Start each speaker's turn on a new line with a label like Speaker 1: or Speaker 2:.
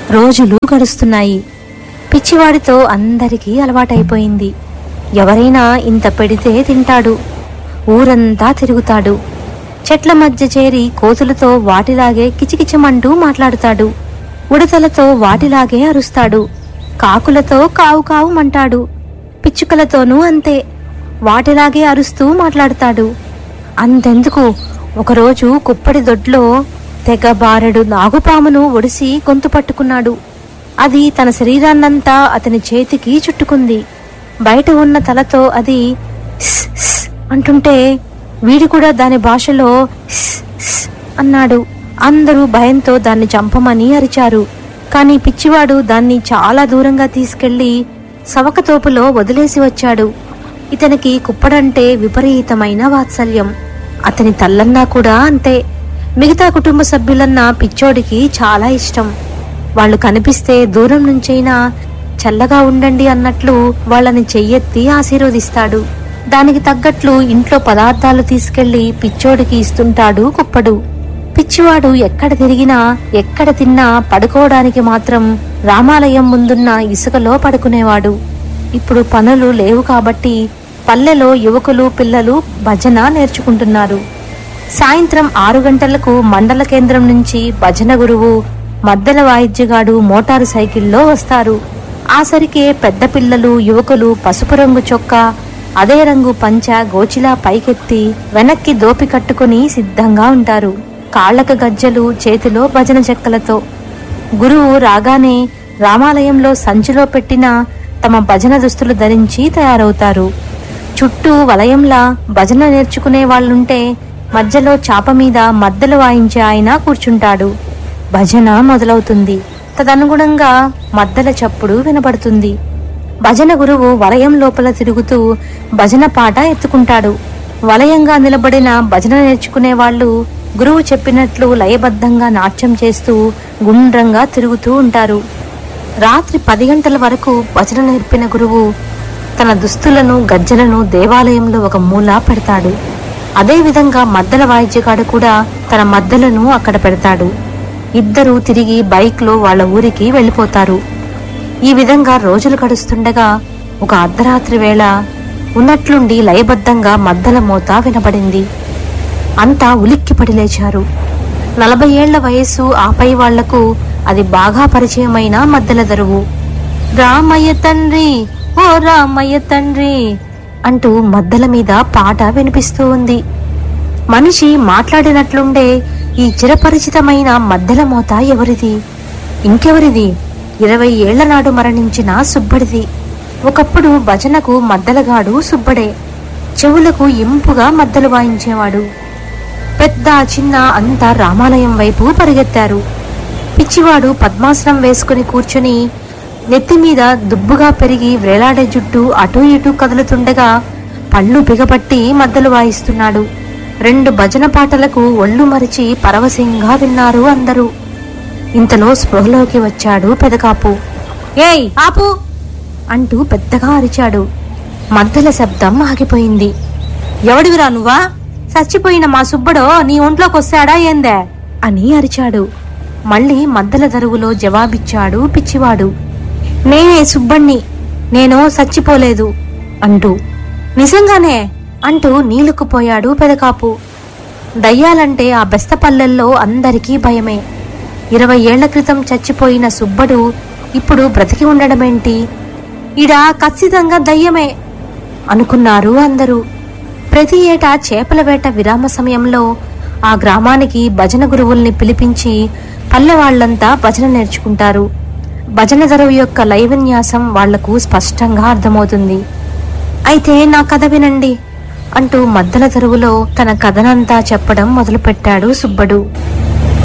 Speaker 1: రోజులు గడుస్తున్నాయి పిచ్చివాడితో అందరికీ అలవాటైపోయింది ఎవరైనా ఇంత పెడితే తింటాడు ఊరంతా తిరుగుతాడు చెట్ల మధ్య చేరి కోతులతో వాటిలాగే కిచకిచమంటూ మాట్లాడుతాడు ఉడతలతో వాటిలాగే అరుస్తాడు కాకులతో కావు కావుమంటాడు పిచ్చుకలతోనూ అంతే వాటిలాగే అరుస్తూ మాట్లాడతాడు అంతెందుకు ఒకరోజు కుప్పడి దొడ్లో తెగ బారెడు నాగుపామును ఒడిసి గొంతు పట్టుకున్నాడు అది తన శరీరాన్నంతా అతని చేతికి చుట్టుకుంది బయట ఉన్న తలతో అది "స్, స్" అంటుంటే వీడి కూడా దాని భాషలో "స్, స్" అన్నాడు అందరూ భయంతో దాన్ని చంపమని అరిచారు కానీ పిచ్చివాడు దాన్ని చాలా దూరంగా తీసుకెళ్లి సవకతోపులో వదిలేసి వచ్చాడు ఇతనికి కుప్పడంటే విపరీతమైన వాత్సల్యం అతని తల్లన్నా కూడా అంతే మిగతా కుటుంబ సభ్యులన్నా పిచ్చోడికి చాలా ఇష్టం వాళ్ళు కనిపిస్తే దూరం నుంచైనా చల్లగా ఉండండి అన్నట్లు వాళ్ళని చెయ్యెత్తి ఆశీర్వదిస్తాడు దానికి తగ్గట్లు ఇంట్లో పదార్థాలు తీసుకెళ్లి పిచ్చోడికి ఇస్తుంటాడు కుప్పడు పిచ్చివాడు ఎక్కడ తిరిగినా ఎక్కడ తిన్నా పడుకోవడానికి మాత్రం రామాలయం ముందున్న ఇసుకలో పడుకునేవాడు ఇప్పుడు పనులు లేవు కాబట్టి పల్లెలో యువకులు పిల్లలు భజన నేర్చుకుంటున్నారు సాయంత్రం ఆరు గంటలకు మండల కేంద్రం నుంచి భజన గురువు మద్దెల వాయిద్యగాడు మోటారు సైకిల్లో వస్తారు ఆసరికే పెద్ద పిల్లలు యువకులు పసుపు రంగు చొక్కా అదే రంగు పంచ గోచిలా పైకెత్తి వెనక్కి దోపి కట్టుకుని సిద్ధంగా ఉంటారు కాళ్ళకు గజ్జలు చేతిలో భజన చెక్కలతో గురువు రాగానే రామాలయంలో సంచిలో పెట్టిన తమ భజన దుస్తులు ధరించి తయారవుతారు చుట్టూ వలయంలా భజన నేర్చుకునే వాళ్ళుంటే మధ్యలో చాప మీద మద్దలు వాయించే ఆయన కూర్చుంటాడు భజన మొదలవుతుంది తదనుగుణంగా మద్దల చప్పుడు వినబడుతుంది భజన గురువు వలయం లోపల తిరుగుతూ భజన పాట ఎత్తుకుంటాడు వలయంగా నిలబడిన భజన నేర్చుకునే వాళ్ళు గురువు చెప్పినట్లు లయబద్ధంగా నాట్యం చేస్తూ గుండ్రంగా తిరుగుతూ ఉంటారు రాత్రి పది గంటల వరకు భజన నేర్పిన గురువు తన దుస్తులను గజ్జలను దేవాలయంలో ఒక మూల పెడతాడు అదేవిధంగా మద్దల వాయిద్యగాడు కూడా తన మద్దలను అక్కడ పెడతాడు ఇద్దరూ తిరిగి బైక్లో వాళ్ళ ఊరికి వెళ్ళిపోతారు ఈ విధంగా రోజులు గడుస్తుండగా ఒక అర్ధరాత్రి వేళ ఉన్నట్లుండి లయబద్ధంగా మద్దల మోత వినబడింది అంతా ఉలిక్కిపడి లేచారు నలభై ఏళ్ల వయస్సు ఆపై వాళ్లకు అది బాగా పరిచయమైన మద్దెల దరువు రామయ్య తండ్రి ఓ రామయ్య తండ్రి అంటూ మద్దెల మీద పాట వినిపిస్తూ ఉంది మనిషి మాట్లాడినట్లుండే ఈ చిరపరిచితమైన మద్దెల మోత ఎవరిది ఇంకెవరిది ఇరవై ఏళ్ల నాడు మరణించిన సుబ్బడిది ఒకప్పుడు భజనకు మద్దలగాడు సుబ్బడే చెవులకు ఇంపుగా మద్దలు వాయించేవాడు పెద్ద చిన్న అంతా రామాలయం వైపు పరిగెత్తారు పిచ్చివాడు పద్మాసనం వేసుకుని కూర్చుని నెత్తి మీద దుబ్బుగా పెరిగి వేలాడే జుట్టు అటూ ఇటూ కదులుతుండగా పళ్ళు బిగపట్టి మద్దలు వాయిస్తున్నాడు రెండు భజన పాటలకు ఒళ్ళు మరిచి పరవశంగా విన్నారు అందరూ ఇంతలో స్పృహలోకి వచ్చాడు పెదకాపు ఏయ్ ఆపు అంటూ పెద్దగా అరిచాడు మద్దల శబ్దం ఆగిపోయింది ఎవడివిరా నువ్వా చచ్చిపోయిన మా సుబ్బడో నీ ఒంట్లోకి వస్తాడా ఏందే అని అరిచాడు మళ్ళీ మద్దల దరువులో జవాబిచ్చాడు పిచ్చివాడు నేనే సుబ్బణ్ణి నేను చచ్చిపోలేదు అంటూ నిజంగానే అంటూ నీలుక్కుపోయాడు పెదకాపు దయ్యాలంటే ఆ బెస్తపల్లెల్లో అందరికీ భయమే ఇరవై ఏళ్ల క్రితం చచ్చిపోయిన సుబ్బడు ఇప్పుడు బ్రతికి ఉండడమేంటి ఇడ ఖచ్చితంగా దయ్యమే అనుకున్నారు అందరూ ప్రతి ఏటా చేపల వేట విరామ సమయంలో ఆ గ్రామానికి భజన గురువుల్ని పిలిపించి పల్లె వాళ్ళంతా భజన నేర్చుకుంటారు భజన దరువు యొక్క లయ విన్యాసం వాళ్లకు స్పష్టంగా అర్థమవుతుంది అయితే నా కథ వినండి అంటూ మద్దల దరువులో తన కథనంతా చెప్పడం మొదలుపెట్టాడు సుబ్బడు